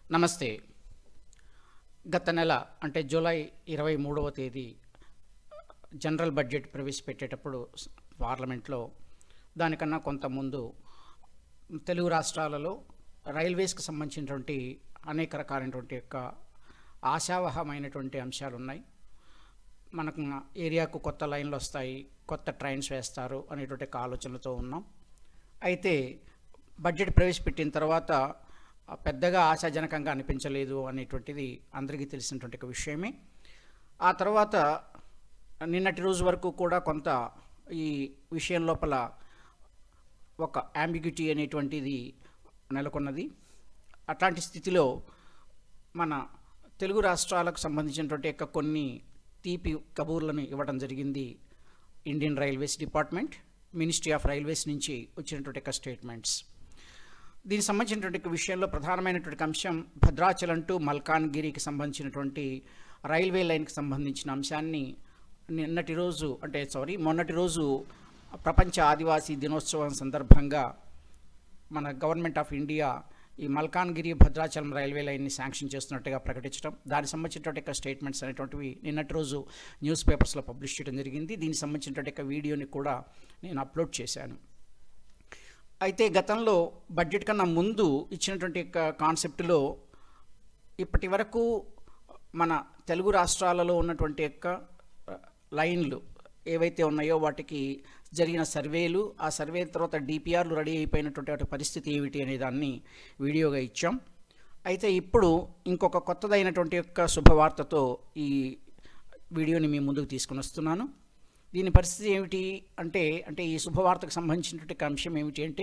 నమస్తే గత నెల అంటే జూలై ఇరవై మూడవ తేదీ జనరల్ బడ్జెట్ ప్రవేశపెట్టేటప్పుడు స- పార్లమెంట్లో దానికన్నా కొంత ముందు తెలుగు రాష్ట్రాలలో రైల్వేస్కి సంబంధించినటువంటి అనేక రకాలైనటువంటి యొక్క ఆశావహమైనటువంటి అంశాలు ఉన్నాయి మనకు ఏరియాకు కొత్త లైన్లు వస్తాయి కొత్త ట్రైన్స్ వేస్తారు అనేటువంటి ఒక ఆలోచనలతో ఉన్నాం అయితే బడ్జెట్ ప్రవేశపెట్టిన తర్వాత ఆ, పెద్దగా ఆశాజనకంగా అనిపించలేదు అనేటువంటిది అందరికీ తెలిసినటువంటి ఒక విషయమే ఆ తర్వాత నిన్నటి రోజు వరకు కూడా కొంత ఈ విషయం లోపల ఒక అంబిగ్యూటీ అనేటువంటిది నెలకొన్నది అట్లాంటి స్థితిలో మన తెలుగు రాష్ట్రాలకు సంబంధించినటువంటి యొక్క కొన్ని తీపి కబూర్లను ఇవ్వడం జరిగింది Indian railways department ministry of railways నుంచి వచ్చినటువంటి యొక్క స్టేట్మెంట్స్ దీనికి సంబంధించినటువంటి ఒక విషయంలో ప్రధానమైనటువంటి అంశం భద్రాచలం టు మల్కాన్గిరికి సంబంధించినటువంటి రైల్వే లైన్కి సంబంధించిన అంశాన్ని నిన్నటి రోజు అంటే సారీ మొన్నటి రోజు ప్రపంచ ఆదివాసీ దినోత్సవం సందర్భంగా మన గవర్నమెంట్ ఆఫ్ ఇండియా ఈ మల్కాన్గిరి భద్రాచలం రైల్వే లైన్ని శాంక్షన్ చేస్తున్నట్టుగా ప్రకటించడం దానికి సంబంధించినటువంటి యొక్క స్టేట్మెంట్స్ అనేటువంటివి నిన్నటి రోజు న్యూస్ పేపర్స్లో పబ్లిష్ చేయడం జరిగింది దీనికి సంబంధించినటువంటి యొక్క వీడియోని కూడా నేను అప్లోడ్ చేశాను అయితే గతంలో బడ్జెట్ కన్నా ముందు ఇచ్చినటువంటి యొక్క కాన్సెప్ట్లో ఇప్పటి వరకు మన తెలుగు రాష్ట్రాలలో ఉన్నటువంటి యొక్క ఆ, లైన్లు ఏవైతే ఉన్నాయో వాటికి జరిగిన సర్వేలు ఆ సర్వే తర్వాత డిపిఆర్లు రెడీ అయిపోయినటువంటి వాటి పరిస్థితి ఏమిటి అనే దాన్ని వీడియోగా ఇచ్చాం అయితే ఇప్పుడు ఇంకొక కొత్తదైనటువంటి యొక్క శుభవార్తతో ఈ వీడియోని మీ ముందుకు తీసుకుని వస్తున్నాను దీని పరిస్థితి ఏమిటి అంటే అంటే ఈ శుభవార్తకు సంబంధించినటువంటి అంశం ఏమిటి అంటే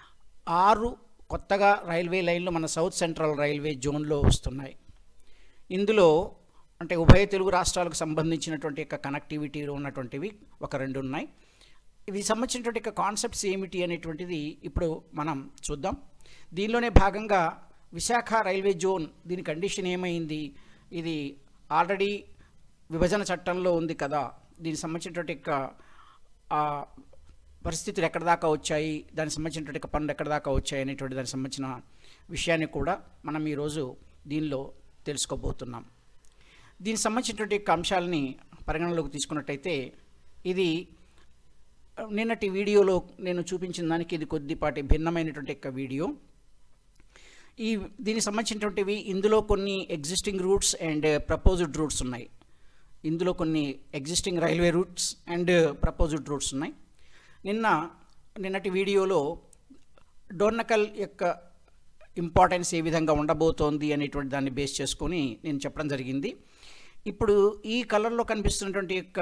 ఆరు కొత్తగా రైల్వే లైన్లు మన సౌత్ సెంట్రల్ రైల్వే జోన్లో వస్తున్నాయి ఇందులో అంటే ఉభయ తెలుగు రాష్ట్రాలకు సంబంధించినటువంటి యొక్క కనెక్టివిటీలో ఉన్నటువంటివి ఒక రెండు ఉన్నాయి ఇవి సంబంధించినటువంటి యొక్క కాన్సెప్ట్స్ ఏమిటి అనేటువంటిది ఇప్పుడు మనం చూద్దాం దీనిలోనే భాగంగా విశాఖ రైల్వే జోన్ దీని కండిషన్ ఏమైంది ఇది ఆల్రెడీ విభజన చట్టంలో ఉంది కదా దీనికి సంబంధించినటువంటి యొక్క ఆ పరిస్థితులు ఎక్కడ దాకా వచ్చాయి దానికి సంబంధించినటువంటి యొక్క పనులు ఎక్కడ దాకా వచ్చాయి అనేటువంటి దానికి సంబంధించిన విషయాన్ని కూడా మనం ఈరోజు దీనిలో తెలుసుకోబోతున్నాం దీనికి సంబంధించినటువంటి యొక్క అంశాలని పరిగణనలోకి తీసుకున్నట్టయితే ఇది నిన్నటి వీడియోలో నేను చూపించిన దానికి ఇది కొద్దిపాటి భిన్నమైనటువంటి యొక్క వీడియో ఈ దీనికి సంబంధించినటువంటివి ఇందులో కొన్ని existing routes and proposed routes ఉన్నాయి ఇందులో కొన్ని existing railway routes and proposed routes ఉన్నాయి నిన్న నిన్నటి వీడియోలో డోర్నకల్ యొక్క ఇంపార్టెన్స్ ఏ విధంగా ఉండబోతోంది అనేటువంటి దాన్ని బేస్ చేసుకొని నేను చెప్పడం జరిగింది ఇప్పుడు ఈ కలర్లో కనిపిస్తున్నటువంటి యొక్క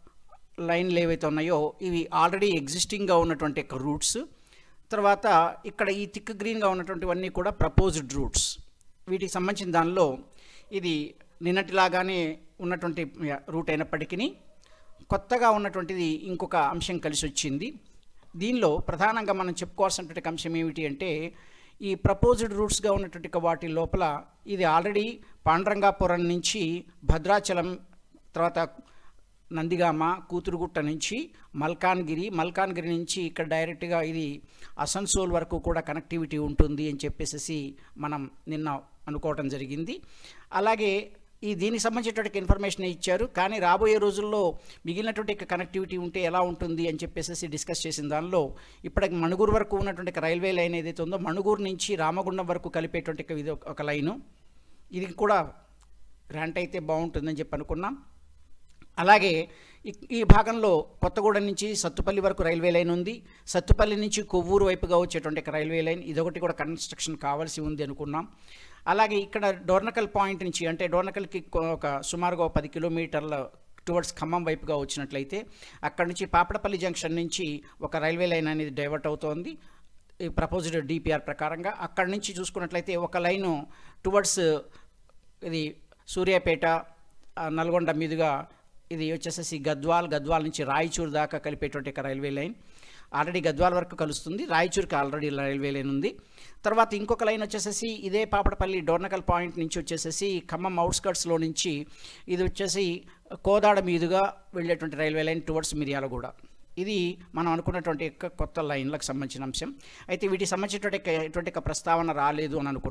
లైన్లు ఏవైతే ఉన్నాయో ఇవి ఆల్రెడీ ఎగ్జిస్టింగ్గా ఉన్నటువంటి యొక్క రూట్స్ తర్వాత ఇక్కడ ఈ థిక్ గ్రీన్గా ఉన్నటువంటివన్నీ కూడా ప్రపోజ్డ్ రూట్స్ వీటికి సంబంధించిన దానిలో ఇది నిన్నటిలాగానే ఉన్నటువంటి రూట్ అయినప్పటికీ కొత్తగా ఉన్నటువంటిది ఇంకొక అంశం కలిసి వచ్చింది దీనిలో ప్రధానంగా మనం చెప్పుకోవాల్సినటువంటి అంశం ఏమిటి అంటే ఈ ప్రపోజ్డ్ రూట్స్గా ఉన్నటువంటి ఒక వాటి లోపల ఇది ఆల్రెడీ పాండ్రంగాపురం నుంచి భద్రాచలం తర్వాత నందిగామ కూతురుగుట్ట నుంచి మల్కాన్గిరి మల్కాన్గిరి నుంచి ఇక్కడ డైరెక్ట్గా ఇది అసన్సోల్ వరకు కూడా కనెక్టివిటీ ఉంటుంది అని చెప్పేసి మనం నిన్న అనుకోవటం జరిగింది అలాగే ఈ దీనికి సంబంధించినటువంటి ఇన్ఫర్మేషన్ ఇచ్చారు కానీ రాబోయే రోజుల్లో మిగిలినటువంటి కనెక్టివిటీ ఉంటే ఎలా ఉంటుంది అని చెప్పేసి డిస్కస్ చేసిన దానిలో ఇప్పటికి మణుగూరు వరకు ఉన్నటువంటి ఒక రైల్వే లైన్ ఏదైతే ఉందో మణుగూరు నుంచి రామగుండం వరకు కలిపేటువంటి ఒక ఇది ఒక లైను ఇది కూడా గ్రాంట్ అయితే బాగుంటుందని చెప్పి అనుకున్నాం అలాగే ఈ- ఈ భాగంలో కొత్తగూడెం నుంచి సత్తుపల్లి వరకు రైల్వే లైన్ ఉంది సత్తుపల్లి నుంచి కొవ్వూరు వైపుగా వచ్చేటువంటి ఒక రైల్వే లైన్ ఇదొకటి కూడా కన్స్ట్రక్షన్ కావాల్సి ఉంది అనుకున్నాం అలాగే ఇక్కడ డోర్నకల్ పాయింట్ నుంచి అంటే డోర్నకల్కి కొ- ఒక సుమారుగా ఒక పది కిలోమీటర్ల టువర్డ్స్ ఖమ్మం వైపుగా వచ్చినట్లయితే అక్కడ నుంచి పాపడపల్లి జంక్షన్ నుంచి ఒక రైల్వే లైన్ అనేది డైవర్ట్ అవుతోంది ఈ ప్రపోజ్డ్ డిపిఆర్ ప్రకారంగా అక్కడి నుంచి చూసుకున్నట్లయితే ఒక లైను టువర్డ్స్ ఇది సూర్యాపేట ఆ, నల్గొండ మీదుగా ఇది వచ్చేసేసి గద్వాల్ గద్వాల్ నుంచి రాయచూర్ దాకా కలిపేటువంటి ఒక రైల్వే లైన్ ఆల్రెడీ గద్వాల్ వరకు కలుస్తుంది రాయచూర్కి ఆల్రెడీ రైల్వే లైన్ ఉంది తర్వాత ఇంకొక లైన్ వచ్చేసేసి ఇదే పాపడపల్లి డోర్నకల్ పాయింట్ నుంచి వచ్చేసేసి ఖమ్మం అవుట్స్కట్స్లో నుంచి ఇది వచ్చేసి కోదాడ మీదుగా వెళ్ళేటువంటి రైల్వే లైన్ టువర్డ్స్ మిర్యాలగూడ ఇది మనం అనుకున్నటువంటి యొక్క కొత్త లైన్లకు సంబంధించిన అంశం అయితే వీటికి సంబంధించినటువంటి ఎటువంటి ఒక ప్రస్తావన రాలేదు అని అనుకున్నాం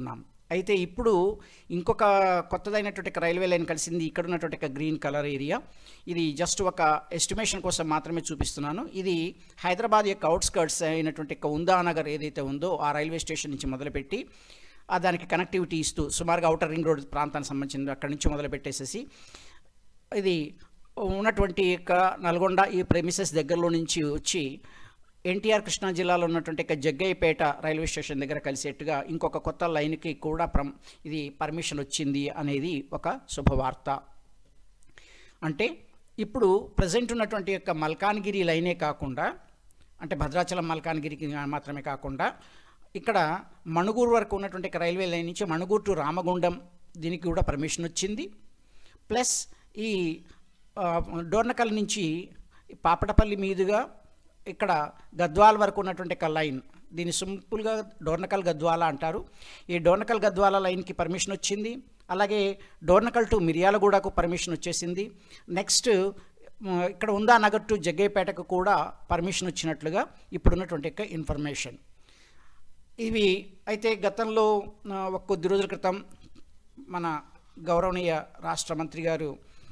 అయితే ఇప్పుడు ఇంకొక కొత్తదైనటువంటి ఒక రైల్వే లైన్ కలిసింది ఇక్కడ ఉన్నటువంటి ఒక గ్రీన్ కలర్ ఏరియా ఇది జస్ట్ ఒక ఎస్టిమేషన్ కోసం మాత్రమే చూపిస్తున్నాను ఇది హైదరాబాద్ యొక్క అవుట్స్కర్ట్స్ అయినటువంటి ఒక ఉందానగర్ ఏదైతే ఉందో ఆ రైల్వే స్టేషన్ నుంచి మొదలుపెట్టి ఆ దానికి కనెక్టివిటీ ఇస్తూ సుమారుగా అవుటర్ రింగ్ రోడ్ ప్రాంతానికి సంబంధించిన అక్కడి నుంచి మొదలు పెట్టేసేసి ఇది ఉన్నటువంటి యొక్క నల్గొండ ఈ ప్రెమిసెస్ దగ్గరలో నుంచి వచ్చి ఎన్టీఆర్ కృష్ణా జిల్లాలో ఉన్నటువంటి ఒక జగ్గయ్యపేట రైల్వే స్టేషన్ దగ్గర కలిసేట్టుగా ఇంకొక కొత్త లైన్కి కూడా ప్రమ్ ఇది పర్మిషన్ వచ్చింది అనేది ఒక శుభవార్త అంటే ఇప్పుడు ప్రజెంట్ ఉన్నటువంటి యొక్క మల్కాన్గిరి లైనే కాకుండా అంటే భద్రాచలం మల్కాన్గిరికి మాత్రమే కాకుండా ఇక్కడ మణుగూరు వరకు ఉన్నటువంటి ఒక రైల్వే లైన్ నుంచి మణుగూరు టు రామగుండం దీనికి కూడా పర్మిషన్ వచ్చింది ప్లస్ ఈ ఆ, డోర్నకల్ నుంచి పాపటపల్లి మీదుగా ఇక్కడ గద్వాల వరకు ఉన్నటువంటి ఒక లైన్ దీన్ని సింపుల్గా డోర్నకల్ గద్వాల అంటారు ఈ డోర్నకల్ గద్వాల లైన్కి పర్మిషన్ వచ్చింది అలాగే డోర్నకల్ టు మిర్యాలగూడకు పర్మిషన్ వచ్చేసింది నెక్స్ట్ మ్, ఇక్కడ ఉందా నగర్ టు జగ్గయ్యపేటకు కూడా పర్మిషన్ వచ్చినట్లుగా ఇప్పుడున్నటువంటి యొక్క ఇన్ఫర్మేషన్ ఇవి అయితే గతంలో ఆ, ఒక కొద్ది రోజుల క్రితం మన గౌరవనీయ రాష్ట్ర మంత్రి గారు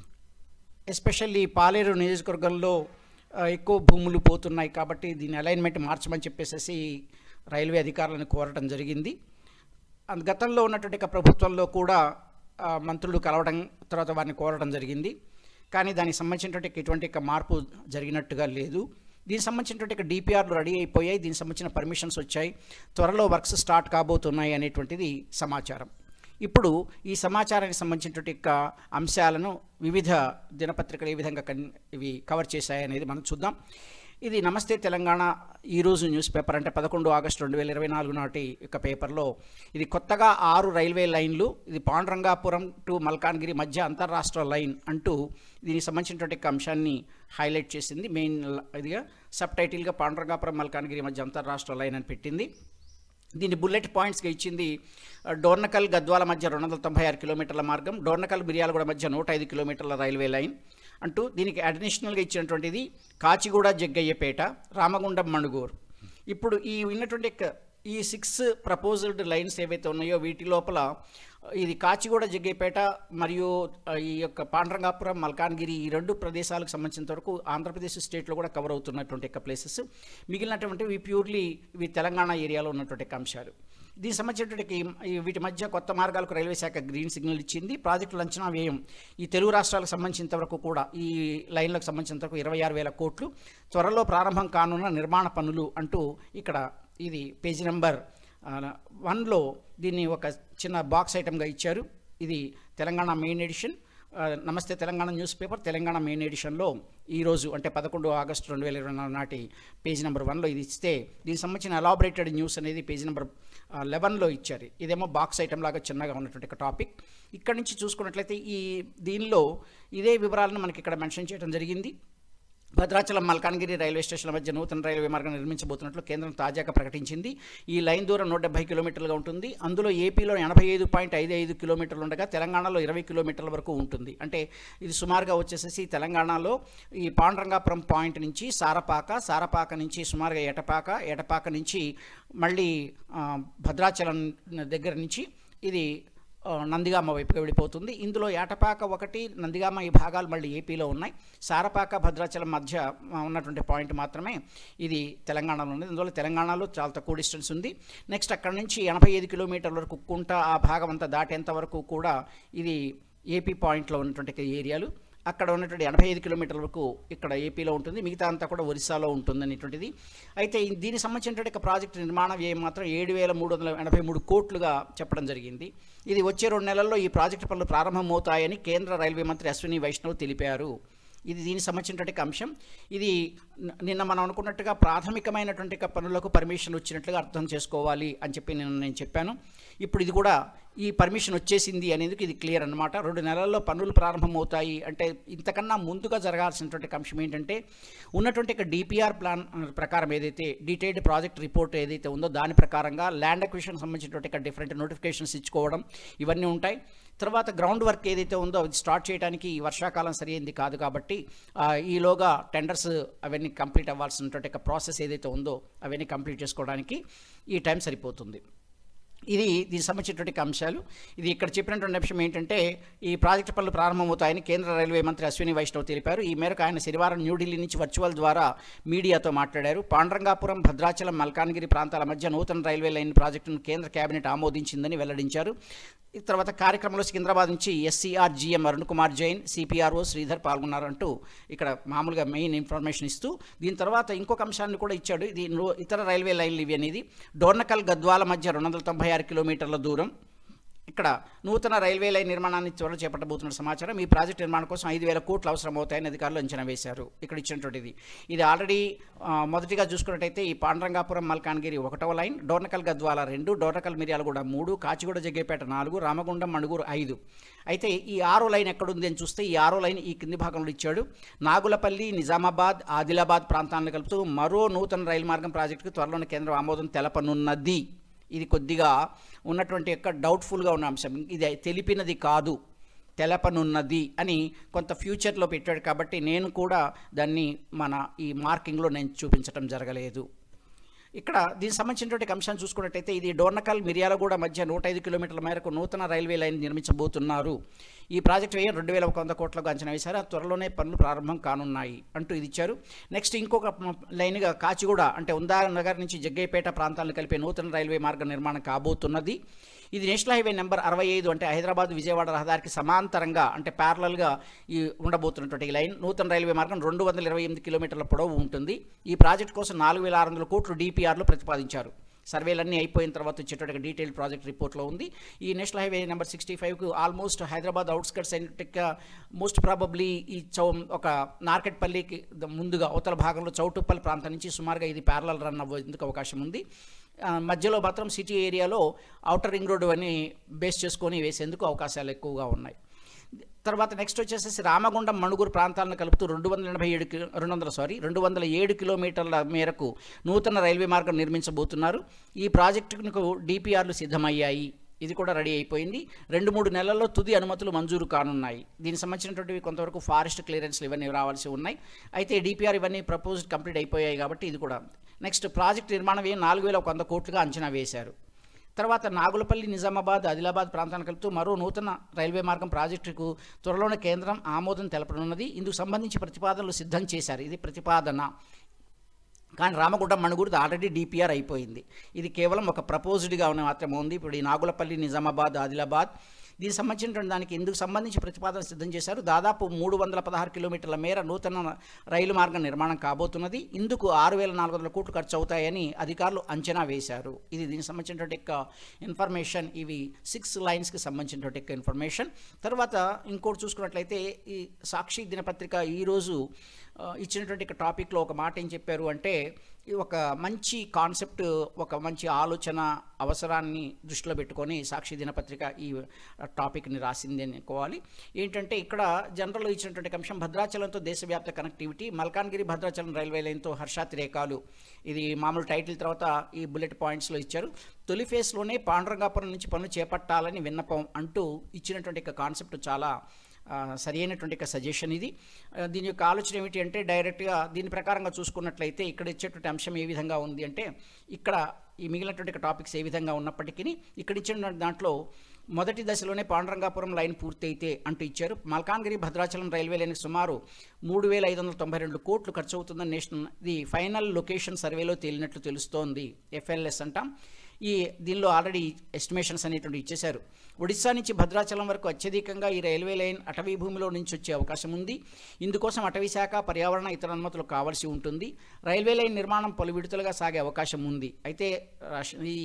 ఎస్పెషల్లీ పాలేరు నియోజకవర్గంలో ఆ, ఎక్కువ భూములు పోతున్నాయి కాబట్టి దీని అలైన్మెంట్ మార్చమని చెప్పేసి రైల్వే అధికారులను కోరటం జరిగింది అందు గతంలో ఉన్నటువంటి ఒక ప్రభుత్వంలో కూడా ఆ, మంత్రులు కలవడం తర్వాత వారిని కోరడం జరిగింది కానీ దానికి సంబంధించినటువంటి ఎటువంటి ఒక మార్పు జరిగినట్టుగా లేదు దీనికి సంబంధించినటువంటి ఒక డిపిఆర్లు రెడీ అయిపోయాయి దీనికి సంబంధించిన పర్మిషన్స్ వచ్చాయి త్వరలో వర్క్స్ స్టార్ట్ కాబోతున్నాయి అనేటువంటిది సమాచారం ఇప్పుడు ఈ సమాచారానికి సంబంధించినటువంటి యొక్క అంశాలను వివిధ దినపత్రికలు ఏ విధంగా కన్ ఇవి కవర్ చేశాయి అనేది మనం చూద్దాం ఇది నమస్తే తెలంగాణ ఈరోజు న్యూస్ పేపర్ అంటే పదకొండు ఆగస్టు రెండు వేల ఇరవై నాలుగు నాటి యొక్క పేపర్లో ఇది కొత్తగా ఆరు రైల్వే లైన్లు ఇది పాండురంగాపురం టు మల్కాన్గిరి మధ్య అంతర్రాష్ట్ర లైన్ అంటూ దీనికి సంబంధించినటువంటి యొక్క అంశాన్ని హైలైట్ చేసింది మెయిన్ ఇదిగా సబ్ టైటిల్గా పాండురంగాపురం మల్కాన్గిరి మధ్య అంతర్రాష్ట్ర లైన్ అని పెట్టింది దీన్ని బుల్లెట్ పాయింట్స్గా ఇచ్చింది ఆ, డోర్నకల్ గద్వాల మధ్య రెండు వందల తొంభై ఆరు కిలోమీటర్ల మార్గం డోర్నకల్ మిర్యాలగూడ మధ్య నూట ఐదు కిలోమీటర్ల రైల్వే లైన్ అంటూ దీనికి అడిషనల్గా ఇచ్చినటువంటిది కాచిగూడ జగ్గయ్యపేట రామగుండం మణుగూరు ఇప్పుడు ఈ ఉన్నటువంటి యొక్క ఈ సిక్స్ ప్రపోజల్డ్ లైన్స్ ఏవైతే ఉన్నాయో వీటి లోపల ఇది కాచిగూడ జగ్గయ్యపేట మరియు ఆ, ఈ యొక్క పాండ్రంగాపురం మల్కాన్గిరి ఈ రెండు ప్రదేశాలకు సంబంధించినంత వరకు ఆంధ్రప్రదేశ్ స్టేట్లో కూడా కవర్ అవుతున్నటువంటి యొక్క ప్లేసెస్ మిగిలినటువంటివి ప్యూర్లీ ఇవి తెలంగాణ ఏరియాలో ఉన్నటువంటి యొక్క అంశాలు దీనికి సంబంధించినటువంటి ఈ వీటి మధ్య కొత్త మార్గాలకు రైల్వే శాఖ గ్రీన్ సిగ్నల్ ఇచ్చింది ప్రాజెక్టుల అంచనా వ్యయం ఈ తెలుగు రాష్ట్రాలకు సంబంధించినంత వరకు కూడా ఈ లైన్లకు సంబంధించినంత వరకు ఇరవై ఆరు వేల కోట్లు త్వరలో ప్రారంభం కానున్న నిర్మాణ పనులు అంటూ ఇక్కడ ఇది పేజీ నెంబర్ ఆ, వన్లో దీన్ని ఒక చిన్న బాక్స్ ఐటమ్గా ఇచ్చారు ఇది తెలంగాణ మెయిన్ ఎడిషన్ ఆ, Namasthe Telangana news paper Telangana main ఎడిషన్లో ఈరోజు అంటే పదకొండు ఆగస్టు రెండు వేల ఇరవై నాలుగు నాటి పేజ్ నెంబర్ వన్లో ఇది ఇస్తే దీనికి సంబంధించిన ఎలాబరేటెడ్ న్యూస్ అనేది పేజ్ నెంబర్ లెవెన్లో ఇచ్చారు ఇదేమో బాక్స్ ఐటమ్ లాగా చిన్నగా ఉన్నటువంటి ఒక టాపిక్ ఇక్కడ నుంచి చూసుకున్నట్లయితే ఈ దీనిలో ఇదే వివరాలను మనకి ఇక్కడ మెన్షన్ చేయడం జరిగింది భద్రాచలం మల్కాన్గిరి రైల్వే స్టేషన్ల మధ్య నూతన రైల్వే మార్గం నిర్మించబోతున్నట్లు కేంద్రం తాజాగా ప్రకటించింది ఈ లైన్ దూరం నూట డెబ్బై కిలోమీటర్లుగా ఉంటుంది అందులో ఏపీలో ఎనభై ఐదు పాయింట్ ఐదు ఐదు కిలోమీటర్లు ఉండగా తెలంగాణలో ఇరవై కిలోమీటర్ల వరకు ఉంటుంది అంటే ఇది సుమారుగా వచ్చేసేసి తెలంగాణలో ఈ పాండ్రంగాపురం పాయింట్ నుంచి సారపాక సారపాక నుంచి సుమారుగా ఎటపాక ఎటపాక నుంచి మళ్ళీ ఆ, భద్రాచలం దగ్గర నుంచి ఇది ఆ, నందిగామ వైపుగా వెళ్ళిపోతుంది ఇందులో ఏటపాక ఒకటి నందిగామ ఈ భాగాలు మళ్ళీ ఏపీలో ఉన్నాయి సారపాక భద్రాచలం మధ్య ఆ, ఉన్నటువంటి పాయింట్ మాత్రమే ఇది తెలంగాణలో ఉంది ఇందులో తెలంగాణలో చాలా తక్కువ డిస్టెన్స్ ఉంది నెక్స్ట్ అక్కడ నుంచి ఎనభై ఐదు కిలోమీటర్ల వరకు కుంట ఆ భాగం అంతా దాటేంత వరకు కూడా ఇది ఏపీ పాయింట్లో ఉన్నటువంటి ఏరియాలు అక్కడ ఉన్నటువంటి ఎనభై ఐదు కిలోమీటర్ల వరకు ఇక్కడ ఏపీలో ఉంటుంది మిగతా అంతా కూడా ఒరిస్సాలో ఉంటుంది అనేటువంటిది అయితే ఈ- దీనికి సంబంధించినటువంటి ఒక ప్రాజెక్టు నిర్మాణ వ్యయం మాత్రం ఏడు వేల మూడు వందల ఎనభై మూడు కోట్లుగా చెప్పడం జరిగింది ఇది వచ్చే రెండు నెలల్లో ఈ ప్రాజెక్టు పనులు ప్రారంభమవుతాయని కేంద్ర రైల్వే మంత్రి అశ్విని వైష్ణవ్ తెలిపారు ఇది దీనికి సంబంధించినటువంటి ఒక అంశం ఇది న- నిన్న మనం అనుకున్నట్టుగా ప్రాథమికమైనటువంటి ఒక పనులకు పర్మిషన్ వచ్చినట్లుగా అర్థం చేసుకోవాలి అని చెప్పి నేను నేను చెప్పాను ఇప్పుడు ఇది కూడా ఈ పర్మిషన్ వచ్చేసింది అనేది ఇది క్లియర్ అన్నమాట రెండు నెలల్లో పనులు ప్రారంభమవుతాయి అంటే ఇంతకన్నా ముందుగా జరగాల్సినటువంటి ఒక అంశం ఏంటంటే ఉన్నటువంటి ఒక డిపిఆర్ ప్లాన్ ఆ, ప్రకారం ఏదైతే డీటెయిల్డ్ ప్రాజెక్ట్ రిపోర్ట్ ఏదైతే ఉందో దాని ప్రకారంగా ల్యాండ్ అక్విజిషన్ సంబంధించినటువంటి ఒక డిఫరెంట్ నోటిఫికేషన్స్ ఇచ్చుకోవడం ఇవన్నీ ఉంటాయి తర్వాత గ్రౌండ్ వర్క్ ఏదైతే ఉందో అది స్టార్ట్ చేయడానికి ఈ వర్షాకాలం సరైనది కాదు కాబట్టి ఆ, ఈలోగా టెండర్స్ అవన్నీ కంప్లీట్ అవ్వాల్సినటువంటి ఒక ప్రాసెస్ ఏదైతే ఉందో అవన్నీ కంప్లీట్ చేసుకోవడానికి ఈ టైం సరిపోతుంది ఇది దీనికి సంబంధించినటువంటి అంశాలు ఇది ఇక్కడ చెప్పినటువంటి అంశం ఏంటంటే ఈ ప్రాజెక్టు పనులు ప్రారంభమవుతాయని కేంద్ర రైల్వే మంత్రి అశ్విని వైష్ణవ్ తెలిపారు ఈ మేరకు ఆయన శనివారం న్యూఢిల్లీ నుంచి వర్చువల్ ద్వారా మీడియాతో మాట్లాడారు పాండ్రంగాపురం భద్రాచలం మల్కాన్గిరి ప్రాంతాల మధ్య నూతన రైల్వే లైన్ ప్రాజెక్టును కేంద్ర కేబినెట్ ఆమోదించిందని వెల్లడించారు ఈ తర్వాత కార్యక్రమంలో సికింద్రాబాద్ నుంచి SCR GM Arun Kumar Jain CPRO Sridhar పాల్గొన్నారంటూ ఇక్కడ మామూలుగా మెయిన్ ఇన్ఫర్మేషన్ ఇస్తూ దీని తర్వాత ఇంకొక అంశాన్ని కూడా ఇచ్చాడు ఇది నో- ఇతర రైల్వే లైన్లు ఇవి అనేది డోర్నకల్ గద్వాల మధ్య రెండు వందల తొంభై ఆరు కిలోమీటర్ల దూరం ఇక్కడ నూతన రైల్వే లైన్ నిర్మాణాన్ని త్వరలో చేపట్టబోతున్న సమాచారం ఈ ప్రాజెక్టు నిర్మాణం కోసం ఐదు వేల కోట్లు అవసరమవుతాయని అధికారులు అంచనా వేశారు ఇక్కడ ఇచ్చినటువంటిది ఇది ఆల్రెడీ ఆ, మొదటిగా చూసుకున్నట్టయితే ఈ పాండ్రంగాపురం మల్కాన్గిరి ఒకటవ లైన్ డోర్నకల్ గద్వాల రెండు డోర్నకల్ మిర్యాలగూడ మూడు కాచిగూడ జగ్గేపేట నాలుగు రామగుండం మణుగూరు ఐదు అయితే ఈ ఆరో లైన్ ఎక్కడుంది అని చూస్తే ఈ ఆరో లైన్ ఈ కింది భాగంలో ఇచ్చాడు నాగులపల్లి నిజామాబాద్ ఆదిలాబాద్ ప్రాంతాలను కలుపుతూ మరో నూతన రైలు మార్గం ప్రాజెక్టుకు త్వరలోనే కేంద్రం ఆమోదం తెలపనున్నది ఇది కొద్దిగా ఉన్నటువంటి యొక్క డౌట్ఫుల్గా ఉన్న అంశం ఇది తెలిపినది కాదు తెలపనున్నది అని కొంత ఫ్యూచర్లో పెట్టాడు కాబట్టి నేను కూడా దాన్ని మన ఈ మార్కింగ్లో నేను చూపించడం జరగలేదు ఇక్కడ దీనికి సంబంధించినటువంటి అంశాన్ని చూసుకున్నట్టయితే ఇది డోర్నకల్ మిర్యాలగూడ మధ్య నూట ఐదు కిలోమీటర్ల మేరకు నూతన రైల్వే లైన్ నిర్మించబోతున్నారు ఈ ప్రాజెక్టు వ్యయం రెండు వేల ఒక వంద కోట్లకు అంచనా వేశారు ఆ త్వరలోనే పనులు ప్రారంభం కానున్నాయి అంటూ ఇది ఇచ్చారు నెక్స్ట్ ఇంకొక మ- లైన్గా కాచిగూడ అంటే ఉందా నగర్ నుంచి జగ్గయ్యపేట ప్రాంతాలను కలిపే నూతన రైల్వే మార్గం నిర్మాణం కాబోతున్నది ఇది నేషనల్ హైవే నెంబర్ అరవై ఐదు అంటే హైదరాబాద్ విజయవాడ రహదారికి సమాంతరంగా అంటే ప్యారలల్గా ఈ ఉండబోతున్నటువంటి ఈ లైన్ నూతన రైల్వే మార్గం రెండు వందల ఇరవై ఎనిమిది కిలోమీటర్ల పొడవు ఉంటుంది ఈ ప్రాజెక్ట్ కోసం నాలుగు వేల ఆరు వందల కోట్లు డిపిఆర్లో ప్రతిపాదించారు సర్వేలన్నీ అయిపోయిన తర్వాత వచ్చేటటువంటి డీటెయిల్ ప్రాజెక్ట్ రిపోర్ట్లో ఉంది ఈ నేషనల్ హైవే నెంబర్ సిక్స్టీ ఫైవ్కు ఆల్మోస్ట్ హైదరాబాద్ అవుట్స్కట్స్ అయినట్టుగా మోస్ట్ ప్రాబబ్లీ ఈ చౌ ఒక నార్కెట్పల్లికి ద- ముందుగా అవతల భాగంలో చౌటుప్పల్ ప్రాంతం నుంచి సుమారుగా ఇది ప్యారలల్ రన్ అవ్వేందుకు అవకాశం ఉంది ఆ, మధ్యలో మాత్రం సిటీ ఏరియాలో అవుటర్ రింగ్ రోడ్డు అని బేస్ చేసుకొని వేసేందుకు అవకాశాలు ఎక్కువగా ఉన్నాయి తర్వాత నెక్స్ట్ వచ్చేసేసి రామగుండం మణుగూరు ప్రాంతాలను కలుపుతూ రెండు వందల ఎనభై ఏడు కిలో రెండు వందల సారీ రెండు వందల ఏడు కిలోమీటర్ల మేరకు నూతన రైల్వే మార్గం నిర్మించబోతున్నారు ఈ ప్రాజెక్టుకు డిపిఆర్లు సిద్ధమయ్యాయి ఇది కూడా రెడీ అయిపోయింది రెండు మూడు నెలల్లో తుది అనుమతులు మంజూరు కానున్నాయి దీనికి సంబంధించినటువంటివి కొంతవరకు ఫారెస్ట్ క్లియరెన్స్లు ఇవన్నీ రావాల్సి ఉన్నాయి అయితే డిపిఆర్ ఇవన్నీ ప్రపోజ్డ్ కంప్లీట్ అయిపోయాయి కాబట్టి ఇది కూడా నెక్స్ట్ ప్రాజెక్ట్ నిర్మాణం వ్యయం నాలుగు వేల ఒక వంద కోట్లుగా అంచనా వేశారు తర్వాత నాగులపల్లి నిజామాబాద్ ఆదిలాబాద్ ప్రాంతాన్ని కలుపుతూ మరో నూతన రైల్వే మార్గం ప్రాజెక్టుకు త్వరలోనే కేంద్రం ఆమోదం తెలపనున్నది ఇందుకు సంబంధించి ప్రతిపాదనలు సిద్ధం చేశారు ఇది ప్రతిపాదన కానీ రామగుండం మణుగూరుది ఆల్రెడీ డిపిఆర్ అయిపోయింది ఇది కేవలం ఒక ప్రపోజ్డ్గా ఉన్న మాత్రమే ఉంది ఇప్పుడు ఈ నాగులపల్లి నిజామాబాద్ ఆదిలాబాద్ దీనికి సంబంధించినటువంటి దానికి ఇందుకు సంబంధించి ప్రతిపాదన సిద్ధం చేశారు దాదాపు మూడు వందల పదహారు కిలోమీటర్ల మేర నూతన రైలు మార్గం నిర్మాణం కాబోతున్నది ఇందుకు ఆరు వేల నాలుగు వందల కోట్లు ఖర్చు అవుతాయని అధికారులు అంచనా వేశారు ఇది దీనికి సంబంధించినటువంటి యొక్క ఇన్ఫర్మేషన్ ఇవి సిక్స్ లైన్స్కి సంబంధించినటువంటి యొక్క ఇన్ఫర్మేషన్ తర్వాత ఇంకోటి చూసుకున్నట్లయితే ఈ సాక్షి దినపత్రిక ఈరోజు ఆ, ఇచ్చినటువంటి ఒక టాపిక్లో ఒక మాట ఏం చెప్పారు అంటే ఇది ఒక మంచి కాన్సెప్ట్ ఒక మంచి ఆలోచన అవసరాన్ని దృష్టిలో పెట్టుకొని సాక్షి దినపత్రిక ఈ టాపిక్ని రాసింది అని అనుకోవాలి ఏంటంటే ఇక్కడ జనరల్లో ఇచ్చినటువంటి అంశం భద్రాచలంతో దేశవ్యాప్త కనెక్టివిటీ మల్కాన్గిరి భద్రాచలం రైల్వే లైన్తో హర్షాతిరేకాలు ఇది మామూలు టైటిల్ తర్వాత ఈ బుల్లెట్ పాయింట్స్లో ఇచ్చారు తొలి ఫేస్లోనే పాండురంగాపురం నుంచి పనులు చేపట్టాలని విన్నపం అంటూ ఇచ్చినటువంటి ఒక కాన్సెప్ట్ చాలా ఆ, సరి అయినటువంటి ఒక సజెషన్ ఇది ఆ, దీని యొక్క ఆలోచన ఏమిటి అంటే డైరెక్ట్గా దీని ప్రకారంగా చూసుకున్నట్లయితే ఇక్కడ ఇచ్చేటువంటి అంశం ఏ విధంగా ఉంది అంటే ఇక్కడ ఈ మిగిలినటువంటి ఒక టాపిక్స్ ఏ విధంగా ఉన్నప్పటికీ ఇక్కడ ఇచ్చిన దాంట్లో మొదటి దశలోనే పాండురంగాపురం లైన్ పూర్తయితే అంటూ ఇచ్చారు మల్కాన్గిరి భద్రాచలం రైల్వే లైన్కి సుమారు మూడు వేల ఐదు వందల తొంభై రెండు కోట్లు ఖర్చు అవుతుందని నేషనల్ ఇది ఫైనల్ లొకేషన్ సర్వేలో తేలినట్లు తెలుస్తోంది ఎఫ్ఎల్ఎస్ అంటాం ఈ దీనిలో ఆల్రెడీ ఎస్టిమేషన్స్ అనేటువంటి ఇచ్చేశారు ఒడిశా నుంచి భద్రాచలం వరకు అత్యధికంగా ఈ రైల్వే లైన్ అటవీ భూమిలో నుంచి వచ్చే అవకాశం ఉంది ఇందుకోసం అటవీ శాఖ పర్యావరణ ఇతర అనుమతులు కావాల్సి ఉంటుంది రైల్వే లైన్ నిర్మాణం పలు విడతలుగా సాగే అవకాశం ఉంది అయితే రాష్- ఈ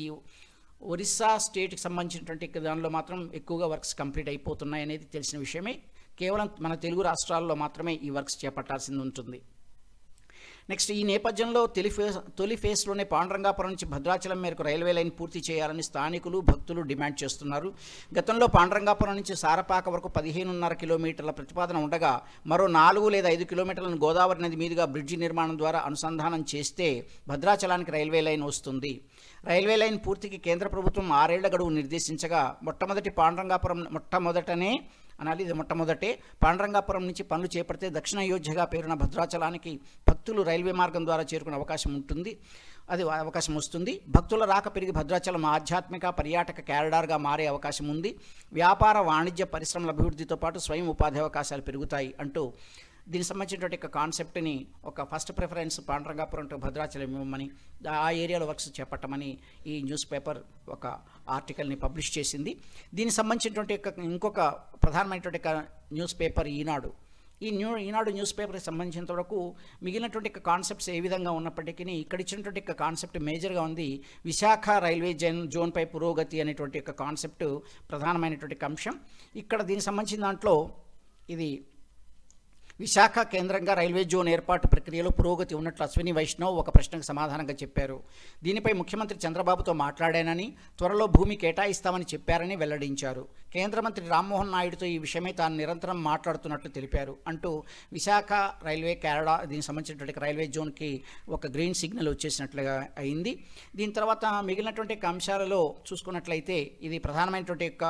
ఒరిస్సా స్టేట్కి సంబంధించినటువంటి దానిలో మాత్రం ఎక్కువగా వర్క్స్ కంప్లీట్ అయిపోతున్నాయి అనేది తెలిసిన విషయమే కేవలం మన తెలుగు రాష్ట్రాల్లో మాత్రమే ఈ వర్క్స్ చేపట్టాల్సి ఉంటుంది నెక్స్ట్ ఈ నేపథ్యంలో తొలి ఫేస్ తొలి ఫేస్లోనే పాండురంగాపురం నుంచి భద్రాచలం మేరకు రైల్వే లైన్ పూర్తి చేయాలని స్థానికులు భక్తులు డిమాండ్ చేస్తున్నారు గతంలో పాండురంగాపురం నుంచి సారపాక వరకు పదిహేనున్నర కిలోమీటర్ల ప్రతిపాదన ఉండగా మరో నాలుగు లేదా ఐదు కిలోమీటర్లను గోదావరి నది మీదుగా బ్రిడ్జి నిర్మాణం ద్వారా అనుసంధానం చేస్తే భద్రాచలానికి రైల్వే లైన్ వస్తుంది రైల్వే లైన్ పూర్తికి కేంద్ర ప్రభుత్వం ఆరేళ్ల గడువు నిర్దేశించగా మొట్టమొదటి పాండురంగాపురం మొట్టమొదటనే అనాలి ఇది మొట్టమొదటే పాండ్రంగాపురం నుంచి పనులు చేపడితే దక్షిణ అయోధ్యగా పేరున్న భద్రాచలానికి భక్తులు రైల్వే మార్గం ద్వారా చేరుకునే అవకాశం ఉంటుంది అది అవకాశం వస్తుంది భక్తుల రాక పెరిగి భద్రాచలం ఆధ్యాత్మిక పర్యాటక క్యారిడార్గా మారే అవకాశం ఉంది వ్యాపార వాణిజ్య పరిశ్రమల అభివృద్ధితో పాటు స్వయం ఉపాధి అవకాశాలు పెరుగుతాయి అంటూ దీనికి సంబంధించినటువంటి ఒక కాన్సెప్ట్ని ఒక first preference Pandurangapuram to Bhadrachalam ఇవ్వమని ఆ ఏరియాలో వర్క్స్ చేపట్టమని ఈ న్యూస్ పేపర్ ఒక ఆర్టికల్ని పబ్లిష్ చేసింది దీనికి సంబంధించినటువంటి ఒక ఇంకొక ప్రధానమైనటువంటి ఒక న్యూస్ పేపర్ ఈనాడు ఈ న్యూ ఈనాడు న్యూస్ పేపర్కి సంబంధించినంత వరకు మిగిలినటువంటి కాన్సెప్ట్స్ ఏ విధంగా ఉన్నప్పటికీ ఇక్కడ ఇచ్చినటువంటి ఒక కాన్సెప్ట్ మేజర్గా ఉంది విశాఖ రైల్వే జోన్ జోన్పై పురోగతి అనేటువంటి ఒక కాన్సెప్ట్ ప్రధానమైనటువంటి ఒక అంశం ఇక్కడ దీనికి సంబంధించిన దాంట్లో ఇది విశాఖ కేంద్రంగా రైల్వే జోన్ ఏర్పాటు ప్రక్రియలో పురోగతి ఉన్నట్లు అశ్విని వైష్ణవ్ ఒక ప్రశ్నకు సమాధానంగా చెప్పారు దీనిపై ముఖ్యమంత్రి చంద్రబాబుతో మాట్లాడానని త్వరలో భూమి కేటాయిస్తామని చెప్పారని వెల్లడించారు కేంద్ర మంత్రి రామ్మోహన్ నాయుడుతో ఈ విషయమై తాను నిరంతరం మాట్లాడుతున్నట్లు తెలిపారు అంటూ విశాఖ రైల్వే క్యారడా దీనికి సంబంధించినటువంటి రైల్వే జోన్కి ఒక గ్రీన్ సిగ్నల్ వచ్చేసినట్లుగా అయింది దీని తర్వాత మిగిలినటువంటి అంశాలలో చూసుకున్నట్లయితే ఇది ప్రధానమైనటువంటి యొక్క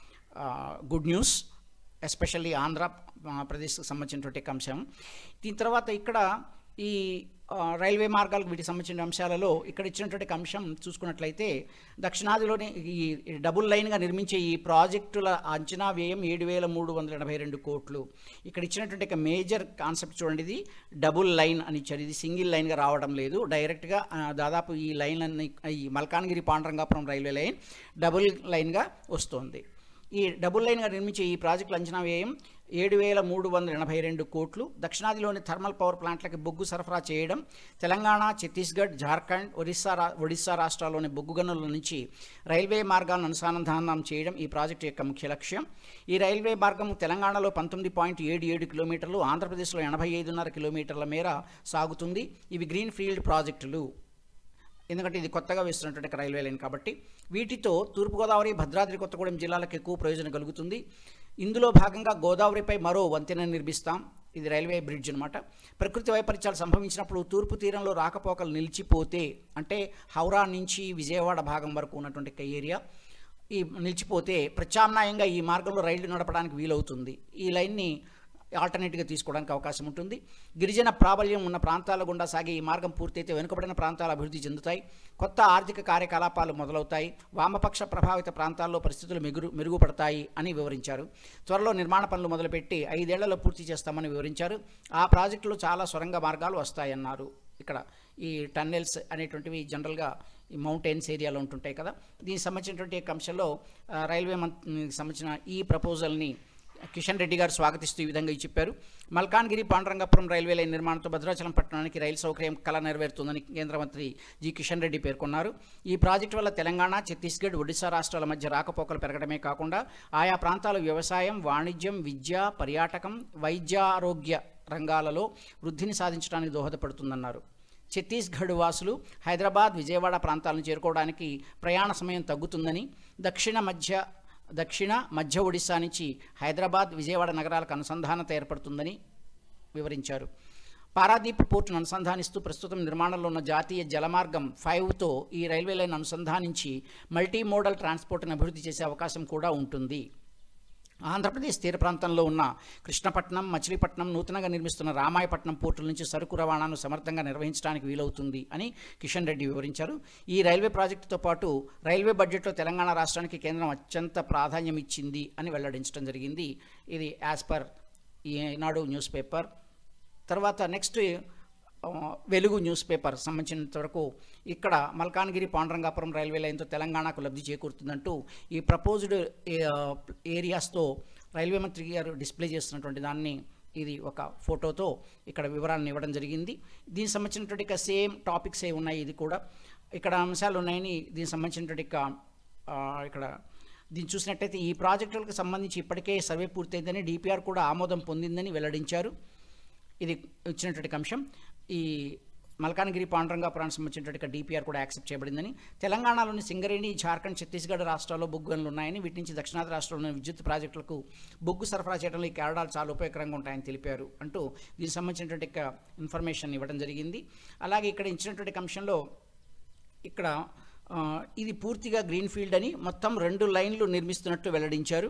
గుడ్ న్యూస్ ఎస్పెషల్లీ ఆంధ్ర ప్రదేశ్కి సంబంధించినటువంటి అంశం దీని తర్వాత ఇక్కడ ఈ రైల్వే మార్గాలకు వీటికి సంబంధించిన అంశాలలో ఇక్కడ ఇచ్చినటువంటి అంశం చూసుకున్నట్లయితే దక్షిణాదిలోని ఈ డబుల్ లైన్గా నిర్మించే ఈ ప్రాజెక్టుల అంచనా వ్యయం ఏడు వేల మూడు వందల ఎనభై రెండు కోట్లు ఇక్కడ ఇచ్చినటువంటి ఒక మేజర్ కాన్సెప్ట్ చూడండి ఇది డబుల్ లైన్ అని ఇచ్చారు ఇది సింగిల్ లైన్గా రావడం లేదు డైరెక్ట్గా దాదాపు ఈ లైన్ అన్ని ఈ Malkangiri Pandurangapuram railway line double లైన్గా వస్తుంది ఈ డబుల్ లైన్గా నిర్మించే ఈ ప్రాజెక్టుల అంచనా వ్యయం ఏడు వేల మూడు వందల ఎనభై రెండు కోట్లు దక్షిణాదిలోని థర్మల్ పవర్ ప్లాంట్లకి బొగ్గు సరఫరా చేయడం తెలంగాణ ఛత్తీస్గఢ్ జార్ఖండ్ ఒరిస్సా రా ఒడిస్సా రాష్ట్రాల్లోని బొగ్గు గనుల నుంచి రైల్వే మార్గాలను అనుసంధానం చేయడం ఈ ప్రాజెక్టు యొక్క ముఖ్య లక్ష్యం ఈ రైల్వే మార్గం తెలంగాణలో పంతొమ్మిది పాయింట్ ఏడు ఏడు కిలోమీటర్లు ఆంధ్రప్రదేశ్లో ఎనభై ఐదున్నర కిలోమీటర్ల మేర సాగుతుంది ఇవి గ్రీన్ ఫీల్డ్ ప్రాజెక్టులు ఎందుకంటే ఇది కొత్తగా వేస్తున్నటువంటి రైల్వే లైన్ కాబట్టి వీటితో తూర్పుగోదావరి భద్రాద్రి కొత్తగూడెం జిల్లాలకు ఎక్కువ ప్రయోజనం కలుగుతుంది ఇందులో భాగంగా గోదావరిపై మరో వంతెన నిర్మిస్తాం ఇది రైల్వే బ్రిడ్జ్ అనమాట ప్రకృతి వైపరీత్యాలు సంభవించినప్పుడు తూర్పు తీరంలో రాకపోకలు నిలిచిపోతే అంటే హౌరా నుంచి విజయవాడ భాగం వరకు ఉన్నటువంటి ఏరియా ఈ నిలిచిపోతే ప్రత్యామ్నాయంగా ఈ మార్గంలో రైళ్లు నడపడానికి వీలవుతుంది ఈ లైన్ని ఆల్టర్నేట్గా తీసుకోవడానికి అవకాశం ఉంటుంది గిరిజన ప్రాబల్యం ఉన్న ప్రాంతాల గుండా సాగే ఈ మార్గం పూర్తయితే వెనుకబడిన ప్రాంతాలు అభివృద్ధి చెందుతాయి కొత్త ఆర్థిక కార్యకలాపాలు మొదలవుతాయి వామపక్ష ప్రభావిత ప్రాంతాల్లో పరిస్థితులు మెరుగు మెరుగుపడతాయి అని వివరించారు త్వరలో నిర్మాణ పనులు మొదలుపెట్టి ఐదేళ్లలో పూర్తి చేస్తామని వివరించారు ఆ ప్రాజెక్టులో చాలా సొరంగ మార్గాలు వస్తాయన్నారు ఇక్కడ ఈ టన్నెల్స్ అనేటువంటివి జనరల్గా ఈ మౌంటైన్స్ ఏరియాలో ఉంటుంటాయి కదా దీనికి సంబంధించినటువంటి అంశంలో రైల్వే మంత్రికి సంబంధించిన ఈ ప్రపోజల్ని కిషన్ రెడ్డి గారు స్వాగతిస్తూ ఈ విధంగా చెప్పారు మల్కాన్గిరి పాండ్రంగపురం రైల్వే లైన్ నిర్మాణంతో భద్రాచలం పట్టణానికి రైలు సౌకర్యం కళ నెరవేరుతుందని కేంద్ర మంత్రి జి కిషన్ రెడ్డి పేర్కొన్నారు ఈ ప్రాజెక్టు వల్ల తెలంగాణ ఛత్తీస్గఢ్ ఒడిశా రాష్ట్రాల మధ్య రాకపోకలు పెరగడమే కాకుండా ఆయా ప్రాంతాల వ్యవసాయం వాణిజ్యం విద్య పర్యాటకం వైద్యారోగ్య రంగాలలో వృద్ధిని సాధించడానికి దోహదపడుతుందన్నారు ఛత్తీస్గఢ్ వాసులు హైదరాబాద్ విజయవాడ ప్రాంతాలను చేరుకోవడానికి ప్రయాణ సమయం తగ్గుతుందని దక్షిణ మధ్య దక్షిణ మధ్య ఒడిశా నుంచి హైదరాబాద్ విజయవాడ నగరాలకు అనుసంధానత ఏర్పడుతుందని వివరించారు పారాదీప్ పోర్టును అనుసంధానిస్తూ ప్రస్తుతం నిర్మాణంలో ఉన్న జాతీయ జలమార్గం ఫైవ్తో ఈ రైల్వే లైన్ అనుసంధానించి మల్టీ మోడల్ ట్రాన్స్పోర్ట్ను అభివృద్ధి చేసే అవకాశం కూడా ఉంటుంది ఆంధ్రప్రదేశ్ తీర ప్రాంతంలో ఉన్న కృష్ణపట్నం మచిలీపట్నం నూతనంగా నిర్మిస్తున్న రామాయపట్నం పోర్టుల నుంచి సరుకు రవాణాను సమర్థంగా నిర్వహించడానికి వీలవుతుంది అని కిషన్ రెడ్డి వివరించారు ఈ రైల్వే ప్రాజెక్టుతో పాటు రైల్వే బడ్జెట్లో తెలంగాణ రాష్ట్రానికి కేంద్రం అత్యంత ప్రాధాన్యం ఇచ్చింది అని వెల్లడించడం జరిగింది ఇది as per Eenadu news paper తర్వాత నెక్స్ట్ వెలుగు న్యూస్ పేపర్ సంబంధించినంత వరకు ఇక్కడ మల్కాన్గిరి పాండ్రంగాపురం రైల్వే లైన్తో తెలంగాణకు లబ్ధి చేకూరుతుందంటూ ఈ ప్రపోజ్డ్ ఏరియాస్తో రైల్వే మంత్రి గారు డిస్ప్లే చేస్తున్నటువంటి దాన్ని ఇది ఒక ఫోటోతో ఇక్కడ వివరాలను ఇవ్వడం జరిగింది దీనికి సంబంధించినటువంటి ఇక సేమ్ టాపిక్స్ ఏ ఉన్నాయి ఇది కూడా ఇక్కడ అంశాలు ఉన్నాయని దీనికి సంబంధించినటువంటి ఇక్కడ దీన్ని చూసినట్టయితే ఈ ప్రాజెక్టులకు సంబంధించి ఇప్పటికే సర్వే పూర్తయిందని డిపిఆర్ కూడా ఆమోదం పొందిందని వెల్లడించారు ఇది ఇచ్చినటువంటి అంశం ఈ మల్కానగిరి పాండ్రంగాపురానికి సంబంధించినటువంటి డిపిఆర్ కూడా యాక్సెప్ట్ చేయబడిందని తెలంగాణలోని సింగరేణి జార్ఖండ్ ఛత్తీస్గఢ్ రాష్ట్రాల్లో బొగ్గు గనులు ఉన్నాయని వీటి నుంచి దక్షిణాది రాష్ట్రంలోని విద్యుత్ ప్రాజెక్టులకు బొగ్గు సరఫరా చేయడంలో ఈ కేరళాలు చాలా ఉపయోగకరంగా ఉంటాయని తెలిపారు అంటూ దీనికి సంబంధించినటువంటి ఇన్ఫర్మేషన్ ఇవ్వడం జరిగింది అలాగే ఇక్కడ ఇచ్చినటువంటి అంశంలో ఇక్కడ ఇది పూర్తిగా గ్రీన్ ఫీల్డ్ అని మొత్తం రెండు లైన్లు నిర్మిస్తున్నట్టు వెల్లడించారు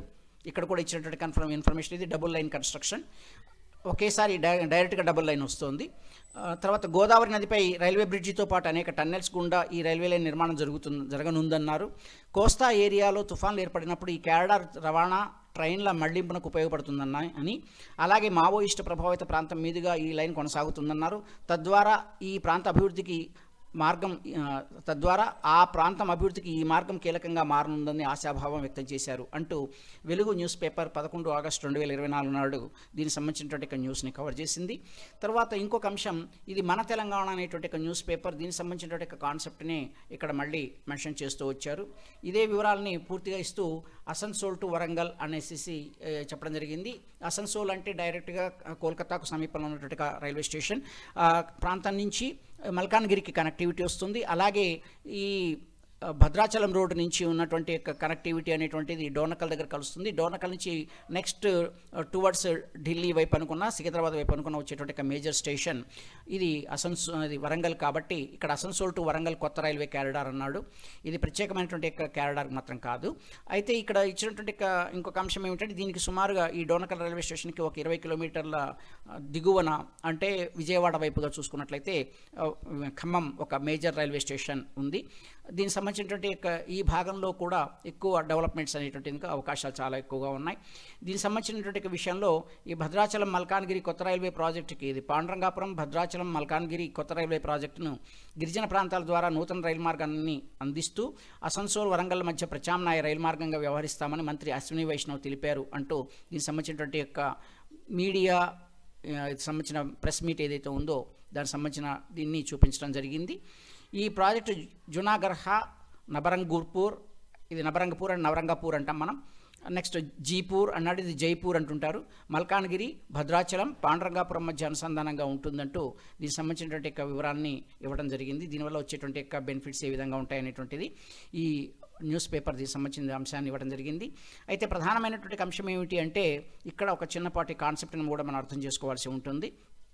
ఇక్కడ కూడా ఇచ్చినటువంటి కన్ఫర్మ్ ఇన్ఫర్మేషన్ ఇది డబుల్ లైన్ కన్స్ట్రక్షన్ ఒకేసారి డై డైరెక్ట్గా డబుల్ లైన్ వస్తుంది ఆ, తర్వాత గోదావరి నదిపై రైల్వే బ్రిడ్జితో పాటు అనేక టన్నెల్స్ గుండా ఈ రైల్వే లైన్ నిర్మాణం జరుగుతుంది జరగనుందన్నారు కోస్తా ఏరియాలో తుఫాన్లు ఏర్పడినప్పుడు ఈ క్యారిడార్ రవాణా ట్రైన్ల మళ్లింపునకు ఉపయోగపడుతుందన్న అని అలాగే మావోయిస్టు ప్రభావిత ప్రాంతం మీదుగా ఈ లైన్ కొనసాగుతుందన్నారు తద్వారా ఈ ప్రాంత అభివృద్ధికి మార్గం ఆ, తద్వారా ఆ ప్రాంతం అభివృద్ధికి ఈ మార్గం కీలకంగా మారనుందని ఆశాభావం వ్యక్తం చేశారు అంటూ వెలుగు న్యూస్ పేపర్ పదకొండు ఆగస్టు రెండు వేల ఇరవై నాలుగు నాడు దీనికి సంబంధించినటువంటి ఒక న్యూస్ని కవర్ చేసింది తర్వాత ఇంకొక అంశం ఇది మన తెలంగాణ అనేటువంటి ఒక న్యూస్ పేపర్ దీనికి సంబంధించినటువంటి ఒక కాన్సెప్ట్ని ఇక్కడ మళ్ళీ మెన్షన్ చేస్తూ వచ్చారు ఇదే వివరాలని పూర్తిగా ఇస్తూ అసన్సోల్ టు వరంగల్ అనేసి ఏ, చెప్పడం జరిగింది అసన్సోల్ అంటే డైరెక్ట్గా కోల్కతాకు సమీపంలో ఉన్నటువంటి ఒక రైల్వే స్టేషన్ ఆ ప్రాంతం నుంచి మల్కాన్గిరికి కనెక్టివిటీ వస్తుంది అలాగే ఈ ఆ, భద్రాచలం రోడ్డు నుంచి ఉన్నటువంటి యొక్క కనెక్టివిటీ అనేటువంటిది డోర్నకల్ దగ్గర కలుస్తుంది డోర్నకల్ నుంచి నెక్స్ట్ టువర్డ్స్ ఢిల్లీ వైపు అనుకున్న సికింద్రాబాద్ వైపు అనుకున్న వచ్చేటువంటి ఒక మేజర్ స్టేషన్ ఇది అసన్సో ఇది వరంగల్ కాబట్టి ఇక్కడ అసన్సోల్ టు వరంగల్ కొత్త రైల్వే క్యారిడార్ అన్నాడు ఇది ప్రత్యేకమైనటువంటి యొక్క క్యారిడార్ మాత్రం కాదు అయితే ఇక్కడ ఇచ్చినటువంటి ఒక ఇంకొక అంశం ఏమిటంటే దీనికి సుమారుగా ఈ డోర్నకల్ రైల్వే స్టేషన్కి ఒక ఇరవై కిలోమీటర్ల ఆ, దిగువన అంటే విజయవాడ వైపుగా చూసుకున్నట్లయితే ఆ, ఖమ్మం ఒక మేజర్ రైల్వే స్టేషన్ ఉంది దీనికి సంబంధించినటువంటి యొక్క ఈ భాగంలో కూడా ఎక్కువ డెవలప్మెంట్స్ అనేటువంటి ఇంకా అవకాశాలు చాలా ఎక్కువగా ఉన్నాయి దీనికి సంబంధించినటువంటి ఒక విషయంలో ఈ భద్రాచలం మల్కాన్గిరి కొత్త రైల్వే ప్రాజెక్టుకి ఇది పాండ్రంగాపురం భద్రాచలం మల్కాన్గిరి కొత్త రైల్వే ప్రాజెక్టును గిరిజన ప్రాంతాల ద్వారా నూతన రైలు మార్గాన్ని అందిస్తూ అసన్సోల్ వరంగల్ మధ్య ప్రత్యామ్నాయ రైలు మార్గంగా వ్యవహరిస్తామని మంత్రి అశ్విని వైష్ణవ్ తెలిపారు అంటూ దీనికి సంబంధించినటువంటి యొక్క మీడియా ఆ, ఇది సంబంధించిన ప్రెస్ మీట్ ఏదైతే ఉందో దానికి సంబంధించిన దీన్ని చూపించడం జరిగింది ఈ ప్రాజెక్టు జునాగర్హ నబరంగూర్పూర్ ఇది నబరంగపూర్ అండ్ నవరంగపూర్ అంటాం మనం నెక్స్ట్ జీపూర్ అన్నాడు ఇది జైపూర్ అంటుంటారు మల్కాన్గిరి భద్రాచలం పాండ్రంగాపురం మధ్య అనుసంధానంగా ఉంటుందంటూ దీనికి సంబంధించినటువంటి యొక్క వివరాన్ని ఇవ్వడం జరిగింది దీనివల్ల వచ్చేటువంటి యొక్క బెనిఫిట్స్ ఏ విధంగా ఉంటాయనేటువంటిది ఈ న్యూస్ పేపర్ దీనికి సంబంధించిన అంశాన్ని ఇవ్వడం జరిగింది అయితే ప్రధానమైనటువంటి అంశం ఏమిటి అంటే ఇక్కడ ఒక చిన్నపాటి కాన్సెప్ట్ని కూడా మనం అర్థం చేసుకోవాల్సి ఉంటుంది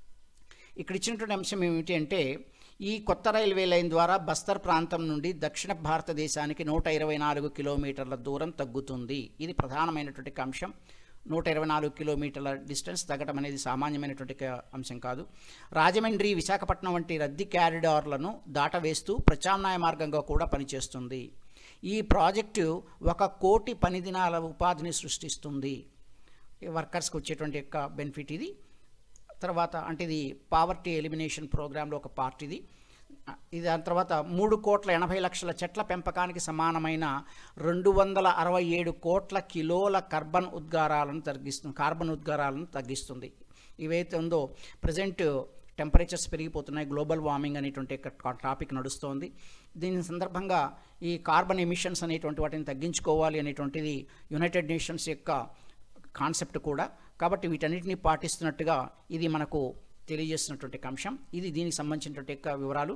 ఇక్కడ ఇచ్చినటువంటి అంశం ఏమిటి అంటే ఈ కొత్త రైల్వే లైన్ ద్వారా బస్తర్ ప్రాంతం నుండి దక్షిణ భారతదేశానికి నూట ఇరవై నాలుగు కిలోమీటర్ల దూరం తగ్గుతుంది ఇది ప్రధానమైనటువంటి అంశం నూట ఇరవై నాలుగు కిలోమీటర్ల డిస్టెన్స్ తగ్గడం అనేది సామాన్యమైనటువంటి క- అంశం కాదు రాజమండ్రి విశాఖపట్నం వంటి రద్దీ క్యారిడార్లను దాటవేస్తూ ప్రత్యామ్నాయ మార్గంగా కూడా పనిచేస్తుంది ఈ ప్రాజెక్టు ఒక కోటి పని దినాల ఉపాధిని సృష్టిస్తుంది ఈ వర్కర్స్కి వచ్చేటువంటి యొక్క బెనిఫిట్ ఇది తర్వాత అంటే ఇది పావర్టీ ఎలిమినేషన్ ప్రోగ్రాంలో ఒక పార్ట్ ఇది ఇది దాని తర్వాత మూడు కోట్ల ఎనభై లక్షల చెట్ల పెంపకానికి సమానమైన రెండు వందల అరవై ఏడు కోట్ల కిలోల కార్బన్ ఉద్గారాలను తగ్గిస్తుంది కార్బన్ ఉద్గారాలను తగ్గిస్తుంది ఇవైతే ఉందో ప్రజెంట్ టెంపరేచర్స్ పెరిగిపోతున్నాయి గ్లోబల్ వార్మింగ్ అనేటువంటి ఒక టాపిక్ నడుస్తోంది దీని సందర్భంగా ఈ కార్బన్ ఎమిషన్స్ అనేటువంటి వాటిని తగ్గించుకోవాలి అనేటువంటిది యునైటెడ్ నేషన్స్ యొక్క కాన్సెప్ట్ కూడా కాబట్టి వీటన్నిటిని పాటిస్తున్నట్టుగా ఇది మనకు తెలియజేస్తున్నటువంటి ఒక అంశం ఇది దీనికి సంబంధించినటువంటి యొక్క వివరాలు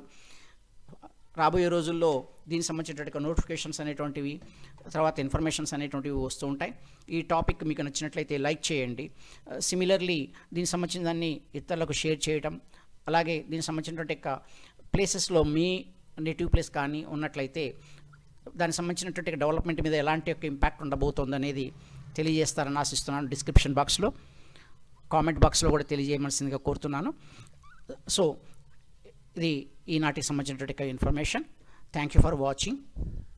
రాబోయే రోజుల్లో దీనికి సంబంధించినటువంటి నోటిఫికేషన్స్ అనేటువంటివి తర్వాత ఇన్ఫర్మేషన్స్ అనేటువంటివి వస్తూ ఉంటాయి ఈ టాపిక్ మీకు నచ్చినట్లయితే లైక్ చేయండి సిమిలర్లీ దీనికి సంబంధించిన దాన్ని ఇతరులకు షేర్ చేయటం అలాగే దీనికి సంబంధించినటువంటి యొక్క ప్లేసెస్లో మీ నేటివ్ ప్లేస్ కానీ ఉన్నట్లయితే దానికి సంబంధించినటువంటి డెవలప్మెంట్ మీద ఎలాంటి యొక్క ఇంపాక్ట్ ఉండబోతోంది అనేది తెలియజేస్తారని ఆశిస్తున్నాను డిస్క్రిప్షన్ బాక్స్లో కామెంట్ బాక్స్లో కూడా తెలియజేయవలసిందిగా కోరుతున్నాను సో ఇది ఈనాటికి సంబంధించినటువంటి information thank you for watching